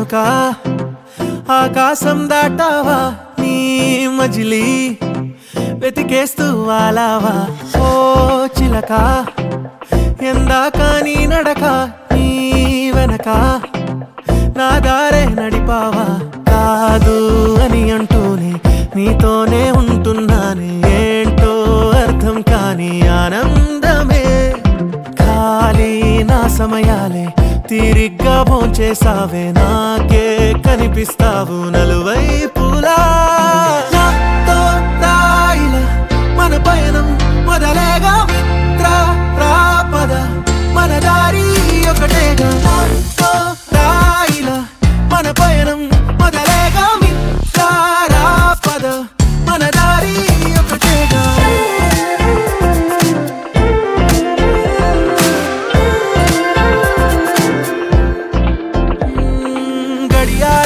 చినుక ఆకాశం దాటావా నీ మజిలీ వెతికేస్తూ వాలావా ఓ చిలక ఎందాక నీ నడక నీ వెనక నా దారే నడిపావా కాదు అని అంటూనే నీతోనే ఉంటున్నానే ఏంటో అర్థం కాని ఆనందమే ఖాళీ నా సమయాలే తీరిగ్గా భోంచేసావే నాకే కనిపిస్తావు నలువైపులా నాతో రాయిలా మన పయనం మొదలేగా మిత్ర రాపద మన దారి ఒకటేగా నాతో రాయిలా మన పయనం మొదలేగా మిత్ర రాపద మన దారి ఒకటేగా గడియార